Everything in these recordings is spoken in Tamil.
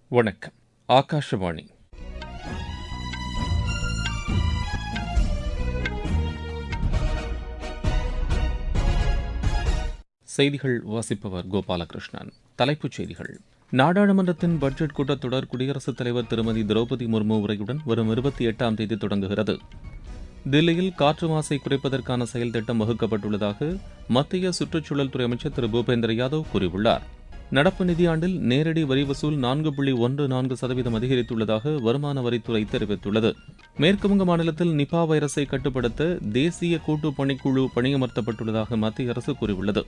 வணக்கம் ஆகாஷவாணி செய்திகள் வாசிப்பவர் கோபாலகிருஷ்ணன் தலைப்புச் செய்திகள் நாடாளுமன்றத்தின் பட்ஜெட் கூட்டத்தொடர் குடியரசுத் தலைவர் திருமதி திரௌபதி முர்மு உரையுடன் வரும் இருபத்தி எட்டாம் தேதி தொடங்குகிறது தில்லியில் காற்று மாசை குறைப்பதற்கான செயல் திட்டம் வகுக்கப்பட்டுள்ளதாக மத்திய சுற்றுச்சூழல் துறை அமைச்சர் திரு பூபேந்திர யாதவ் கூறியுள்ளார் நடப்பு நிதியாண்டில் நேரடி வரி வசூல் நான்கு புள்ளி ஒன்று நான்கு சதவீதம் அதிகரித்துள்ளதாக வருமான வரித்துறை தெரிவித்துள்ளது மேற்குவங்க மாநிலத்தில் நிபா வைரஸை கட்டுப்படுத்த தேசிய கூட்டு பணிக்குழு பணியமர்த்தப்பட்டுள்ளதாக மத்திய அரசு கூறியுள்ளது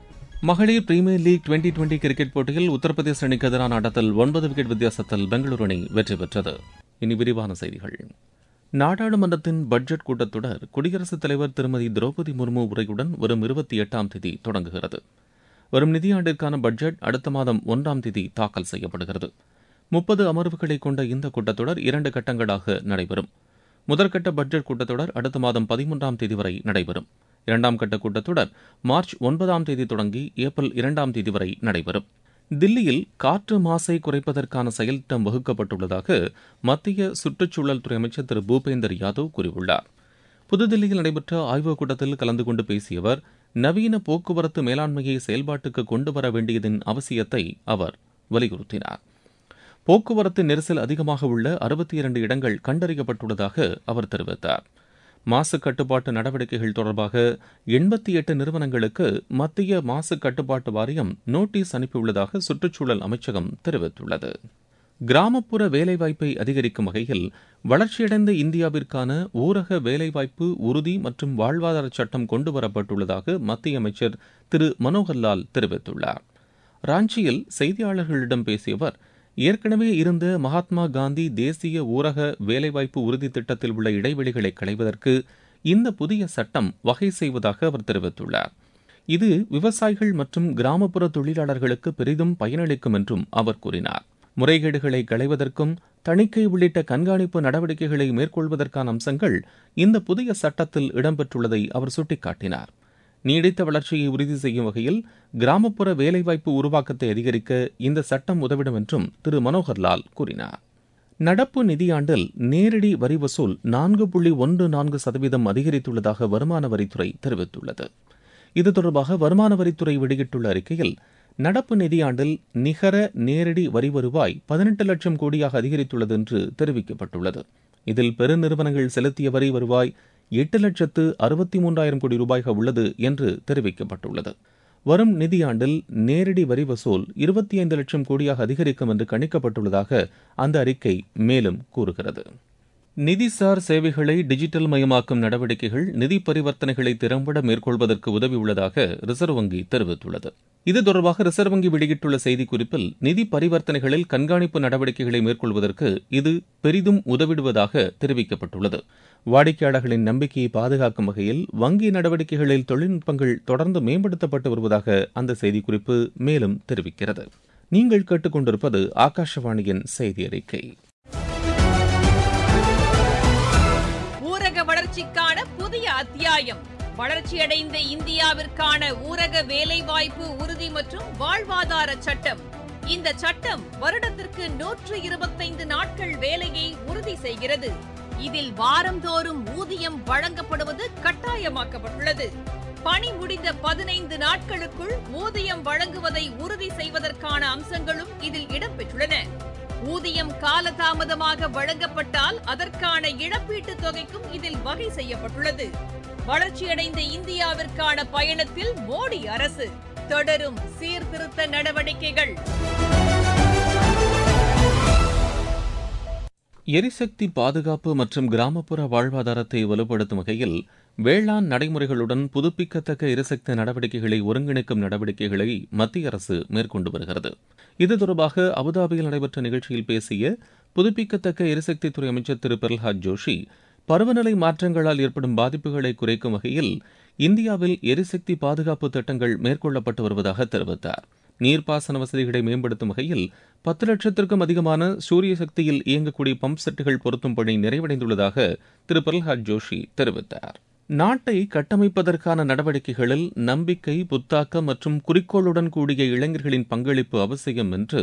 மகளிர் premier league twenty twenty cricket போட்டியில் உத்தரப்பிரதேச அணிக்கு எதிரான ஆட்டத்தில் ஒன்பது விக்கெட் வித்தியாசத்தில் பெங்களூரு அணி வெற்றி பெற்றது இனி விரிவான செய்திகள் நாடாளுமன்றத்தின் பட்ஜெட் கூட்டத்தொடர் குடியரசுத் தலைவர் திருமதி திரௌபதி முர்மு உரையுடன் வரும் இருபத்தி எட்டாம் தேதி தொடங்குகிறது வரும் நிதியாண்டிற்கான பட்ஜெட் அடுத்த மாதம் ஒன்றாம் தேதி தாக்கல் செய்யப்படுகிறது முப்பது அமர்வுகளை கொண்ட இந்த கூட்டத்தொடர் இரண்டு கட்டங்களாக நடைபெறும் முதற்கட்ட பட்ஜெட் கூட்டத்தொடர் அடுத்த மாதம் பதிமூன்றாம் தேதி வரை நடைபெறும் இரண்டாம் கட்ட கூட்டத்தொடர் மார்ச் ஒன்பதாம் தேதி தொடங்கி ஏப்ரல் இரண்டாம் தேதி வரை நடைபெறும் தில்லியில் காற்று மாசை குறைப்பதற்கான செயல்திட்டம் வகுக்கப்பட்டுள்ளதாக மத்திய சுற்றுச்சூழல் துறை அமைச்சர் திரு பூபேந்தர் யாதவ் கூறியுள்ளார் புதுதில்லியில் நடைபெற்ற ஆய்வுக் கூட்டத்தில் கலந்து கொண்டு பேசிய அவர் நவீன போக்குவரத்து மேலாண்மையை செயல்பாட்டுக்கு கொண்டு வர வேண்டியதன் அவசியத்தை அவர் வலியுறுத்தினார் போக்குவரத்து நெரிசல் அதிகமாக உள்ள அறுபத்தி இரண்டு இடங்கள் கண்டறியப்பட்டுள்ளதாக அவர் தெரிவித்தார் மாசு கட்டுப்பாட்டு நடவடிக்கைகள் தொடர்பாக எண்பத்தி எட்டு நிறுவனங்களுக்கு மத்திய மாசு கட்டுப்பாட்டு வாரியம் நோட்டீஸ் அனுப்பியுள்ளதாக சுற்றுச்சூழல் அமைச்சகம் தெரிவித்துள்ளது கிராமப்புற வேலைவாய்ப்பை அதிகரிக்கும் வகையில் வளர்ச்சியடைந்த இந்தியாவிற்கான ஊரக வேலைவாய்ப்பு உறுதி மற்றும் வாழ்வாதார சட்டம் கொண்டுவரப்பட்டுள்ளதாக மத்திய அமைச்சர் திரு மனோகர்லால் தெரிவித்துள்ளார் ராஞ்சியில் செய்தியாளர்களிடம் பேசிய அவர் ஏற்கனவே இருந்த மகாத்மா காந்தி தேசிய ஊரக வேலைவாய்ப்பு உறுதி திட்டத்தில் உள்ள இடைவெளிகளை களைவதற்கு இந்த புதிய சட்டம் வகை செய்வதாக அவர் தெரிவித்துள்ளார் இது விவசாயிகள் மற்றும் கிராமப்புற தொழிலாளர்களுக்கு பெரிதும் பயனளிக்கும் என்றும் அவர் கூறினார் முறைகேடுகளை களைவதற்கும் தணிக்கை உள்ளிட்ட கண்காணிப்பு நடவடிக்கைகளை மேற்கொள்வதற்கான அம்சங்கள் இந்த புதிய சட்டத்தில் இடம்பெற்றுள்ளதை அவர் சுட்டிக்காட்டினார் நீடித்த வளர்ச்சியை உறுதி செய்யும் வகையில் கிராமப்புற வேலைவாய்ப்பு உருவாக்கத்தை அதிகரிக்க இந்த சட்டம் உதவிடும் என்றும் திரு மனோகர்லால் கூறினார் நடப்பு நிதியாண்டில் நேரடி வரி வசூல் நான்கு புள்ளி ஒன்று நான்கு சதவீதம் அதிகரித்துள்ளதாக வருமான வரித்துறை தெரிவித்துள்ளது இது தொடர்பாக வருமான வரித்துறை வெளியிட்டுள்ள அறிக்கையில் நடப்பு நிதியாண்டில் நிகர நேரடி வரி வருவாய் பதினெட்டு லட்சம் கோடியாக அதிகரித்துள்ளது என்று தெரிவிக்கப்பட்டுள்ளது இதில் பெருநிறுவனங்கள் செலுத்திய வரி வருவாய் எட்டு லட்சத்து அறுபத்தி மூன்றாயிரம் கோடி ரூபாயாக உள்ளது என்று தெரிவிக்கப்பட்டுள்ளது வரும் நிதியாண்டில் நேரடி வரி வசூல் இருபத்தி ஐந்து லட்சம் கோடியாக அதிகரிக்கும் என்று கணிக்கப்பட்டுள்ளதாக அந்த அறிக்கை மேலும் கூறுகிறது நிதிசார் சேவைகளை டிஜிட்டல் மயமாக்கும் நடவடிக்கைகள் நிதி பரிவர்த்தனைகளை திறம்பட மேற்கொள்வதற்கு உதவியுள்ளதாக ரிசர்வ் வங்கி தெரிவித்துள்ளது இது தொடர்பாக ரிசர்வ் வங்கி வெளியிட்டுள்ள செய்திக்குறிப்பில் நிதி பரிவர்த்தனைகளில் கண்காணிப்பு நடவடிக்கைகளை மேற்கொள்வதற்கு இது பெரிதும் உதவிடுவதாக தெரிவிக்கப்பட்டுள்ளது வாடிக்கையாளர்களின் நம்பிக்கையை பாதுகாக்கும் வகையில் வங்கி நடவடிக்கைகளில் தொழில்நுட்பங்கள் தொடர்ந்து மேம்படுத்தப்பட்டு வருவதாக அந்த செய்திக்குறிப்பு மேலும் தெரிவிக்கிறது நீங்கள் கேட்டுக்கொண்டிருப்பது ஆகாஷவாணியின் செய்தி அறிக்கை ஊரக வளர்ச்சிக்கான புதிய அத்தியாயம் வளர்ச்சியடைந்த இந்தியாவிற்கான ஊரக வேலைவாய்ப்பு உறுதி மற்றும் வாழ்வாதார சட்டம் இந்த சட்டம் வருடத்திற்கு நூற்று இருபத்தைந்து நாட்கள் வேலையை உறுதி செய்கிறது இதில் வாரந்தோறும் ஊதியம் வழங்கப்படுவது கட்டாயமாக்கப்பட்டுள்ளது பணி முடிந்த பதினைந்து நாட்களுக்குள் ஊதியம் வழங்குவதை உறுதி செய்வதற்கான அம்சங்களும் இதில் இடம்பெற்றுள்ளன ஊதியம் காலதாமதமாக வழங்கப்பட்டால் அதற்கான இழப்பீட்டுத் தொகைக்கும் இதில் வகை செய்யப்பட்டுள்ளது வளர்ச்சியடைந்த இந்தியாவிற்கான பயணத்தில் மோடி அரசு தொடரும் சீர்திருத்த நடவடிக்கைகள் எரிசக்தி பாதுகாப்பு மற்றும் கிராமப்புற வாழ்வாதாரத்தை வலுப்படுத்தும் வகையில் வேளாண் நடைமுறைகளுடன் புதுப்பிக்கத்தக்க எரிசக்தி நடவடிக்கைகளை ஒருங்கிணைக்கும் நடவடிக்கைகளை மத்திய அரசு மேற்கொண்டு வருகிறது இது தொடர்பாக அபுதாபியில் நடைபெற்ற நிகழ்ச்சியில் பேசிய புதுப்பிக்கத்தக்க எரிசக்தித்துறை அமைச்சர் திரு பிரல்ஹாத் ஜோஷி பருவநிலை மாற்றங்களால் ஏற்படும் பாதிப்புகளை குறைக்கும் வகையில் இந்தியாவில் எரிசக்தி பாதுகாப்பு திட்டங்கள் மேற்கொள்ளப்பட்டு வருவதாக தெரிவித்தார் நீர்ப்பாசன வசதிகளை மேம்படுத்தும் வகையில் பத்து லட்சத்திற்கும் அதிகமான சூரிய சக்தியில் இயங்கக்கூடிய பம்ப் செட்டுகள் பொருத்தும் பணி நிறைவடைந்துள்ளதாக திரு பிரல்ஹாத் ஜோஷி தெரிவித்தார் நாட்டை கட்டமைப்பதற்கான நடவடிக்கைகளில் நம்பிக்கை புத்தாக்கம் மற்றும் குறிக்கோளுடன் கூடிய இளைஞர்களின் பங்களிப்பு அவசியம் என்று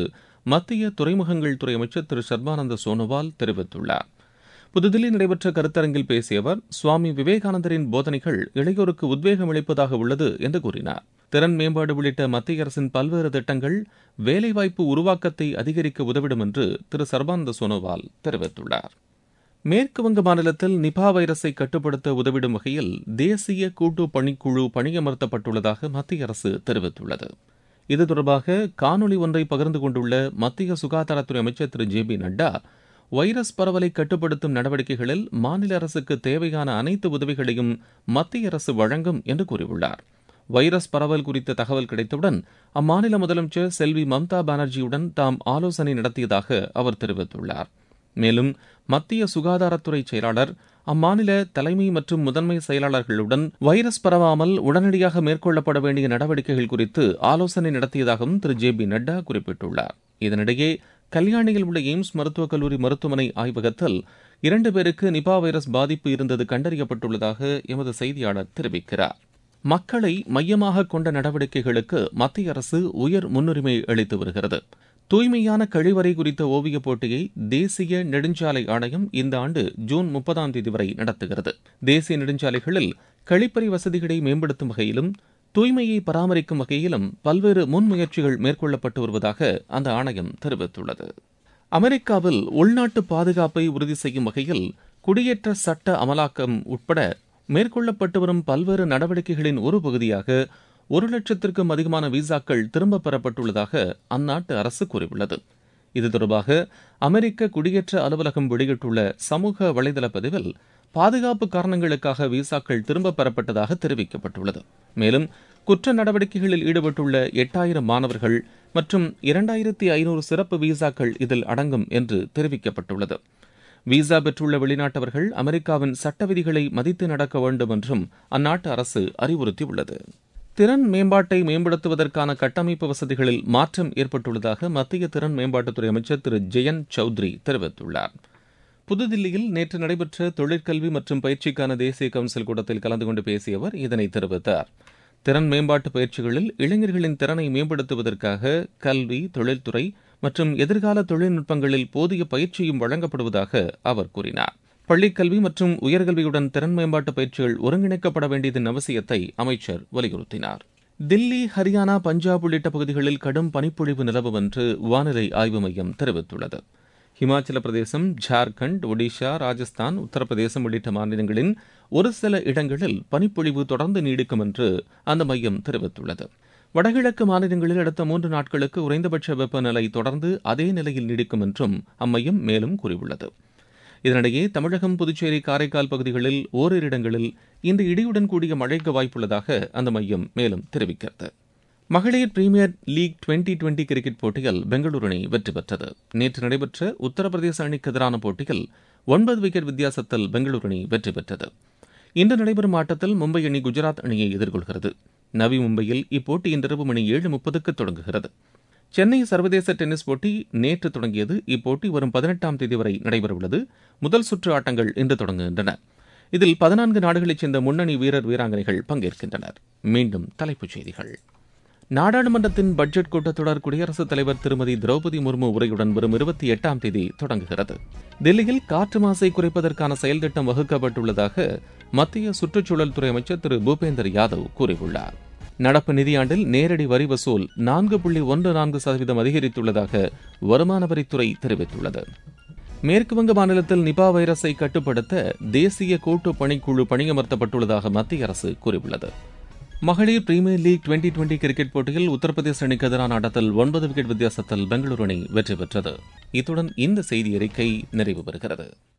மத்திய துறைமுகங்கள் துறை அமைச்சர் திரு சர்பானந்த சோனோவால் தெரிவித்துள்ளார் புதுதில்லி நடைபெற்ற கருத்தரங்கில் பேசிய அவர் சுவாமி விவேகானந்தரின் போதனைகள் இளையோருக்கு உத்வேகம் அளிப்பதாக உள்ளது என்று கூறினார் திறன் மேம்பாடு உள்ளிட்ட மத்திய அரசின் பல்வேறு திட்டங்கள் வேலைவாய்ப்பு உருவாக்கத்தை அதிகரிக்க உதவிடும் என்று திரு சர்பானந்த சோனோவால் தெரிவித்துள்ளார் மேற்குவங்க மாநிலத்தில் நிபா வைரஸை கட்டுப்படுத்த உதவிடும் வகையில் தேசிய கூட்டு பணிக்குழு பணியமர்த்தப்பட்டுள்ளதாக மத்திய அரசு தெரிவித்துள்ளது இது தொடர்பாக காணொலி ஒன்றை பகிர்ந்து கொண்டுள்ள மத்திய சுகாதாரத்துறை அமைச்சர் திரு ஜே பி நட்டா வைரஸ் பரவலை கட்டுப்படுத்தும் நடவடிக்கைகளில் மாநில அரசுக்கு தேவையான அனைத்து உதவிகளையும் மத்திய அரசு வழங்கும் என்று கூறியுள்ளார் வைரஸ் பரவல் குறித்த தகவல் கிடைத்தவுடன் அம்மாநில முதலமைச்சர் செல்வி மம்தா பானர்ஜியுடன் தாம் ஆலோசனை நடத்தியதாக அவர் தெரிவித்துள்ளார் மேலும் மத்திய சுகாதாரத்துறை செயலாளர் அம்மாநில தலைமை மற்றும் முதன்மை செயலாளர்களுடன் வைரஸ் பரவாமல் உடனடியாக மேற்கொள்ளப்பட வேண்டிய நடவடிக்கைகள் குறித்து ஆலோசனை நடத்தியதாகவும் திரு ஜே பி நட்டா குறிப்பிட்டுள்ளார் இதனிடையே கல்யாணியில் உள்ள எய்ம்ஸ் மருத்துவக் கல்லூரி மருத்துவமனை ஆய்வகத்தில் இரண்டு பேருக்கு நிபா வைரஸ் பாதிப்பு இருந்தது கண்டறியப்பட்டுள்ளதாக எமது செய்தியாளர் தெரிவிக்கிறார் மக்களை மையமாக கொண்ட நடவடிக்கைகளுக்கு மத்திய அரசு உயர் முன்னுரிமை அளித்து வருகிறது தூய்மையான கழிவறை குறித்த ஓவியப் போட்டியை தேசிய நெடுஞ்சாலை ஆணையம் இந்த ஆண்டு ஜூன் முப்பதாம் தேதி வரை நடத்துகிறது தேசிய நெடுஞ்சாலைகளில் கழிப்பறை வசதிகளை மேம்படுத்தும் வகையிலும் தூய்மையை பராமரிக்கும் வகையிலும் பல்வேறு முன்முயற்சிகள் மேற்கொள்ளப்பட்டு வருவதாக அந்த ஆணையம் தெரிவித்துள்ளது அமெரிக்காவில் உள்நாட்டு பாதுகாப்பை உறுதி செய்யும் வகையில் குடியேற்ற சட்ட அமலாக்கம் உட்பட மேற்கொள்ளப்பட்டு வரும் பல்வேறு நடவடிக்கைகளின் ஒரு பகுதியாக ஒரு லட்சத்திற்கும் அதிகமான விசாக்கள் திரும்பப் பெறப்பட்டுள்ளதாக அந்நாட்டு அரசு கூறியுள்ளது இது தொடர்பாக அமெரிக்க குடியேற்ற அலுவலகம் வெளியிட்டுள்ள சமூக வலைதள பதிவில் பாதுகாப்பு காரணங்களுக்காக விசாக்கள் திரும்பப் பெறப்பட்டதாக தெரிவிக்கப்பட்டுள்ளது மேலும் குற்ற நடவடிக்கைகளில் ஈடுபட்டுள்ள எட்டாயிரம் மாணவர்கள் மற்றும் இரண்டாயிரத்தி ஐநூறு சிறப்பு விசாக்கள் இதில் அடங்கும் என்று தெரிவிக்கப்பட்டுள்ளது விசா பெற்றுள்ள வெளிநாட்டவர்கள் அமெரிக்காவின் சட்ட விதிகளை மதித்து நடக்க வேண்டும் என்றும் அந்நாட்டு அரசு அறிவுறுத்தியுள்ளது திறன் மேம்பாட்டை மேம்படுத்துவதற்கான கட்டமைப்பு வசதிகளில் மாற்றம் ஏற்பட்டுள்ளதாக மத்திய திறன் மேம்பாட்டுத்துறை அமைச்சர் திரு ஜெயந்த் சௌத்ரி தெரிவித்துள்ளார் புதுதில்லியில் நேற்று நடைபெற்ற தொழிற்கல்வி மற்றும் பயிற்சிக்கான தேசிய கவுன்சில் கூட்டத்தில் கலந்து கொண்டு பேசிய அவர் இதனை தெரிவித்தார் திறன் மேம்பாட்டு பயிற்சிகளில் இளைஞர்களின் திறனை மேம்படுத்துவதற்காக கல்வி தொழில்துறை மற்றும் எதிர்கால தொழில்நுட்பங்களில் போதிய பயிற்சியும் வழங்கப்படுவதாக அவர் கூறினார் பள்ளிக்கல்வி மற்றும் உயர்கல்வியுடன் திறன் மேம்பாட்டு பயிற்சிகள் ஒருங்கிணைக்கப்பட வேண்டியதன் அவசியத்தை அமைச்சர் வலியுறுத்தினார் தில்லி ஹரியானா பஞ்சாப் உள்ளிட்ட பகுதிகளில் கடும் பனிப்பொழிவு நிலவும் என்று வானிலை ஆய்வு மையம் தெரிவித்துள்ளது ஹிமாச்சல பிரதேசம் ஜார்க்கண்ட் ஒடிஷா ராஜஸ்தான் உத்தரப்பிரதேசம் உள்ளிட்ட மாநிலங்களின் ஒரு சில இடங்களில் பனிப்பொழிவு தொடர்ந்து நீடிக்கும் என்று அந்த மையம் தெரிவித்துள்ளது வடகிழக்கு மாநிலங்களில் அடுத்த மூன்று நாட்களுக்கு குறைந்தபட்ச வெப்பநிலை தொடர்ந்து அதே நிலையில் நீடிக்கும் என்றும் அம்மையம் மேலும் கூறியுள்ளது இதனிடையே தமிழகம் புதுச்சேரி காரைக்கால் பகுதிகளில் ஓரிரு இடங்களில் இன்று இடியுடன் கூடிய மழைக்கு வாய்ப்புள்ளதாக அந்த மையம் மேலும் தெரிவிக்கிறது மகளிர் premier league twenty twenty cricket போட்டியில் பெங்களூரு அணி வெற்றி பெற்றது நேற்று நடைபெற்ற உத்தரப்பிரதேச அணிக்கு எதிரான போட்டியில் ஒன்பது விக்கெட் வித்தியாசத்தில் பெங்களூரு அணி வெற்றி பெற்றது இன்று நடைபெறும் ஆட்டத்தில் மும்பை அணி குஜராத் அணியை எதிர்கொள்கிறது நவி மும்பையில் இப்போட்டி இன்றிரவு மணி ஏழு முப்பதுக்கு தொடங்குகிறது சென்னை சர்வதேச டென்னிஸ் போட்டி நேற்று தொடங்கியது இப்போட்டி வரும் பதினெட்டாம் தேதி வரை நடைபெறவுள்ளது முதல் சுற்று ஆட்டங்கள் இன்று தொடங்குகின்றன இதில் பதினான்கு நாடுகளைச் சேர்ந்த முன்னணி வீரர் வீராங்கனைகள் பங்கேற்கின்றனர் மீண்டும் தலைப்புச் செய்திகள் நாடாளுமன்றத்தின் பட்ஜெட் கூட்டத்தொடர் குடியரசுத் தலைவர் திருமதி திரௌபதி முர்மு உரையுடன் வரும் இருபத்தி எட்டாம் தேதி தொடங்குகிறது தில்லியில் காற்று மாசை குறைப்பதற்கான செயல் திட்டம் வகுக்கப்பட்டுள்ளதாக மத்திய சுற்றுச்சூழல் துறை அமைச்சர் திரு பூபேந்தர் யாதவ் கூறியுள்ளார் நடப்பு நிதியாண்டில் நேரடி வரி வசூல் நான்கு புள்ளி ஒன்று நான்கு சதவீதம் அதிகரித்துள்ளதாக வருமான வரித்துறை தெரிவித்துள்ளது மேற்குவங்க மாநிலத்தில் நிபா வைரஸை கட்டுப்படுத்த தேசிய கூட்டு பணிக்குழு பணியமர்த்தப்பட்டுள்ளதாக மத்திய அரசு கூறியுள்ளது மகளிர் premier league twenty twenty cricket போட்டியில் உத்தரப்பிரதேச அணிக்கு எதிரான ஆட்டத்தில் ஒன்பது விக்கெட் வித்தியாசத்தில் பெங்களூரு அணி வெற்றி பெற்றது இத்துடன் இந்த செய்தி அறிக்கை நிறைவு பெறுகிறது